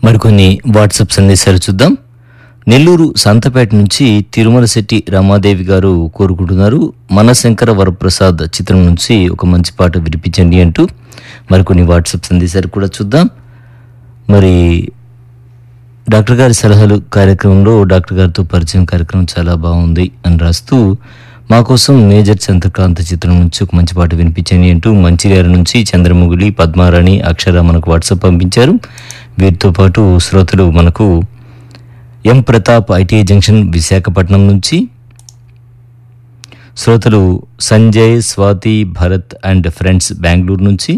మరికొన్ని వాట్సాప్ సందేశాలు చూద్దాం నెల్లూరు సంతపేట నుంచి తిరుమల శెట్టి రమాదేవి గారు కోరుకుంటున్నారు మనశంకర వరప్రసాద్ చిత్రం నుంచి ఒక మంచి పాట వినిపించండి అంటూ మరికొన్ని వాట్సాప్ సందేశాలు కూడా చూద్దాం మరి డాక్టర్ గారి సలహాలు కార్యక్రమంలో డాక్టర్ గారితో పరిచయం కార్యక్రమం చాలా బాగుంది అని రాస్తూ మా కోసం మేజర్ చంద్రకాంత్ చిత్రం నుంచి ఒక మంచి పాట వినిపించండి అంటూ మంచిర్యాల నుంచి చంద్రముగిలి పద్మారాణి అక్షర మనకు వాట్సాప్ పంపించారు వీరితో పాటు శ్రోతలు మనకు M Pratap ITI junction Visakhapatnam నుంచి శ్రోతలు సంజయ్ స్వాతి భరత్ అండ్ ఫ్రెండ్స్ బెంగళూరు నుంచి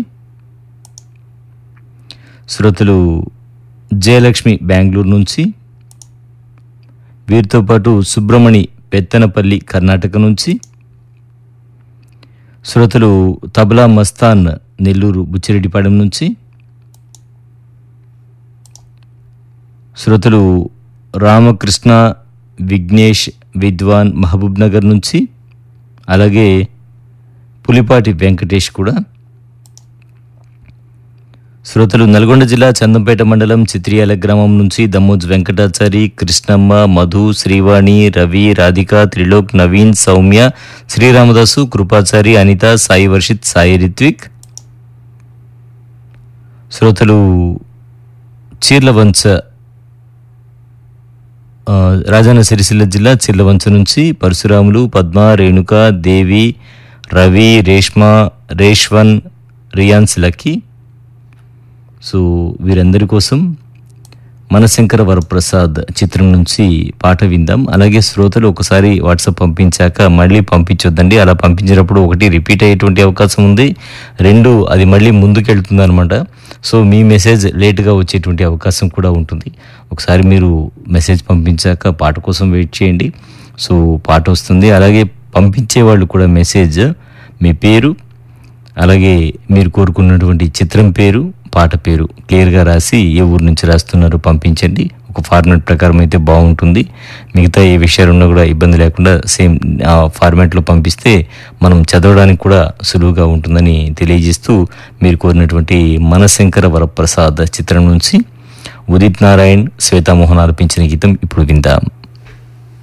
శ్రోతలు జయలక్ష్మి బెంగళూరు నుంచి వీరితో పాటు సుబ్రమణి పెత్తనపల్లి కర్ణాటక నుంచి శ్రోతలు తబలా మస్తాన్ నెల్లూరు బుచ్చిరెడ్డిపాడెం నుంచి శ్రోతలు రామకృష్ణ విఘ్నేష్ విద్వాన్ మహబూబ్ నగర్ నుంచి అలాగే పులిపాటి వెంకటేష్ కూడా శ్రోతలు నల్గొండ జిల్లా చందంపేట మండలం చిత్రియాల గ్రామం నుంచి దమ్మోజ్ వెంకటాచారి కృష్ణమ్మ మధు శ్రీవాణి రవి రాధిక త్రిలోక్ నవీన్ సౌమ్య శ్రీరామదాసు కృపాచారి అనిత సాయి వర్షిత్ సాయి రిత్విక్ శ్రోతలు చీర్లవంచ ఆ, రాజన్న సిరిసిల్ల జిల్లా చిర్లవంచ నుంచి పరశురాములు పద్మ రేణుక దేవి రవి రేష్మ రేష్వన్ రియాన్స్ లక్కీ సో వీరందరి కోసం మనశంకర వరప్రసాద్ చిత్రం నుంచి పాట విందాం అలాగే శ్రోతలు ఒకసారి వాట్సాప్ పంపించాక మళ్ళీ పంపించొద్దండి అలా పంపించినప్పుడు ఒకటి రిపీట్ అయ్యేటువంటి అవకాశం ఉంది రెండు అది మళ్ళీ ముందుకెళ్తుంది అనమాట సో మీ మెసేజ్ లేట్గా వచ్చేటువంటి అవకాశం కూడా ఉంటుంది ఒకసారి మీరు మెసేజ్ పంపించాక పాట కోసం వెయిట్ చేయండి సో పాట వస్తుంది అలాగే పంపించే వాళ్ళు కూడా మెసేజ్ మీ పేరు అలాగే మీరు కోరుకున్నటువంటి చిత్రం పేరు పాట పేరు క్లియర్గా రాసి ఏ ఊరు నుంచి రాస్తున్నారో పంపించండి ఒక ఫార్మాట్ ప్రకారం అయితే బాగుంటుంది మిగతా ఏ విషయాలు ఉన్నా కూడా ఇబ్బంది లేకుండా సేమ్ ఆ ఫార్మాట్లో పంపిస్తే మనం చదవడానికి కూడా సులువుగా ఉంటుందని తెలియజేస్తూ మీరు కోరినటువంటి మనశంకర వరప్రసాద్ చిత్రం నుంచి ఉదిత్ నారాయణ్ శ్వేతామోహన్ ఆలపించిన గీతం ఇప్పుడు విందాం